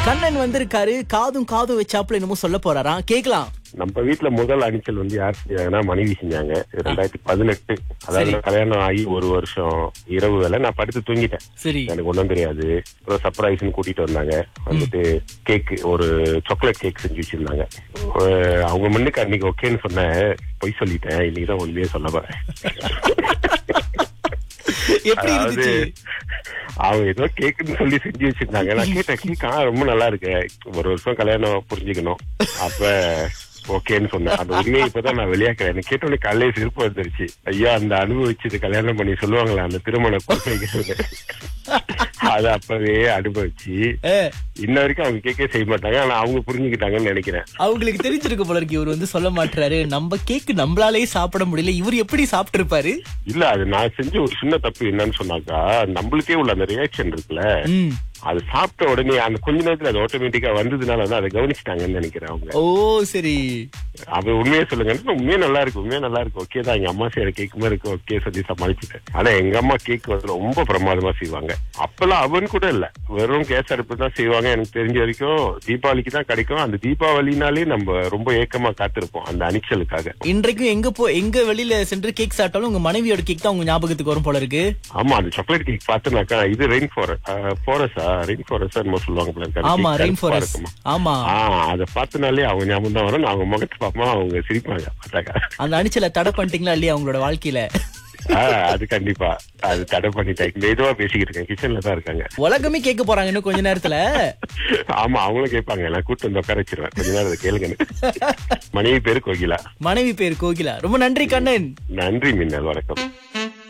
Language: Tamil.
கண்ணன் வந்திருக்காரு காதும் காதும் வச்சாப்புல என்னமோ சொல்ல போறாராம் கேக்கலாம் நம்ம வீட்ல முதல் அணிச்சல் வந்து யார் செஞ்சாங்கன்னா மனைவி செஞ்சாங்க ரெண்டாயிரத்தி பதினெட்டு அதாவது நான் கல்யாணம் ஆகி ஒரு வருஷம் இரவு வேலை நான் படுத்து தூங்கிட்டேன் சரி எனக்கு ஒண்ணும் தெரியாது அப்புறம் சர்ப்ரைஸ்னு கூட்டிட்டு வந்தாங்க வந்துட்டு கேக் ஒரு சாக்லேட் கேக் செஞ்சு வச்சிருந்தாங்க அஹ் அவங்க முன்னுக்கு அன்னைக்கு ஓகேன்னு சொன்னேன் பொய் சொல்லிட்டேன் இன்னைக்குதான் உண்மையே சொல்ல போறேன் எப்படி அதாவது இருந்துச்சு அவங்க ஏதோ கேக்குன்னு சொல்லி செஞ்சு வச்சிருந்தாங்க நான் கேட்டேன் கேக் ஆ ரொம்ப நல்லா இருக்கு ஒரு வருஷம் கல்யாணம் புரிஞ்சுக்கணும் அப்ப ஓகேன்னு சொன்னேன் அந்த உண்மையை இப்பதான் நான் வெளியாக்குறேன் எனக்கு கேட்டோடனே காலையில சிரிப்பு வந்துருச்சு ஐயா அந்த அனுபவிச்சது கல்யாணம் பண்ணி சொல்லுவாங்களே அந்த திருமண குழந்தைங்க அது அப்பவே அனுபவிச்சு ஏ, இன்ன வரைக்கும் அவங்க கேக்கே செய்ய மாட்டாங்க ஆனா அவங்க புரிஞ்சுக்கிட்டாங்கன்னு நினைக்கிறேன் அவங்களுக்கு தெரிஞ்சிருக்க போல இருக்கு இவர் வந்து சொல்ல மாட்டாரு நம்ம கேக்கு நம்மளாலே சாப்பிட முடியல இவர் எப்படி சாப்பிட்டு இருப்பாரு இல்ல அது நான் செஞ்ச ஒரு சின்ன தப்பு என்னன்னு சொன்னாக்கா நம்மளுக்கே உள்ள அந்த ரியாக்ஷன் இருக்குல்ல ம். அது சாப்பிட்ட உடனே அந்த கொஞ்ச நேரத்துல அது ஆட்டோமேட்டிக்கா வந்ததுனால வந்து அதை கவனிச்சிட்டாங்கன்னு நினைக்கிறேன் அவங்க ஓ சரி அவ உண்மையே சொல்லுங்க உண்மையே நல்லா இருக்கு உண்மையே நல்லா இருக்கு ஓகே தான் எங்க அம்மா செய்யற கேக் மாதிரி இருக்கு ஓகே சொல்லி சமாளிச்சுட்டேன் ஆனா எங்க அம்மா கேக் வந்து ரொம்ப பிரமாதமா செய்வாங்க அப்பெல்லாம் அவன் கூட இல்ல வெறும் கேஸ் அடுப்பு தான் செய்வாங்க எனக்கு தெரிஞ்ச வரைக்கும் தீபாவளிக்கு தான் கிடைக்கும் அந்த தீபாவளினாலே நம்ம ரொம்ப ஏக்கமா காத்திருப்போம் அந்த அணிச்சலுக்காக இன்றைக்கும் எங்க போ எங்க வெளியில சென்று கேக் சாப்பிட்டாலும் உங்க மனைவியோட கேக் தான் உங்க ஞாபகத்துக்கு வரும் போல இருக்கு ஆமா அந்த சாக்லேட் கேக் பார்த்தனாக்கா இது ரெயின் ஃபாரஸ்ட் ஃபாரஸ்டா ரெயின் ஃபாரஸ்ட் என்னமோ சொல்லுவாங்க போல இருக்கு. அந்த ஆமா cake ரெயின் கருப்பா ஃபாரஸ்ட் இருக்குமா. ஆமா ஆ அத பார்த்தனாலே அவங்க ஞாபகம் தான் வரும் நான் அவங்க முகத்தை பார்ப்போம் அவங்க சிரிப்பாங்க பார்த்தாக்கா அந்த அணிச்சல தடை பண்ணிட்டீங்களா இல்லையா உங்களோட வாழ்க்கையில ஆ, அது கண்டிப்பா அது தடை பண்ணிட்டேன் மெதுவா பேசிக்கிட்டு இருக்கேன் கிச்சன்ல தான் இருக்காங்க உலகமே கேட்க போறாங்க இன்னும் கொஞ்ச நேரத்துல ஆமா அவங்களும் கேட்பாங்க நான் கூட்டு வந்து உட்கார வச்சிருவேன் கொஞ்ச நேரம் அதை கேளுங்கன்னு மனைவி பேரு கோகிலா மனைவி பேர் கோகிலா ரொம்ப நன்றி கண்ணன் நன்றி மின்னல் வணக்கம்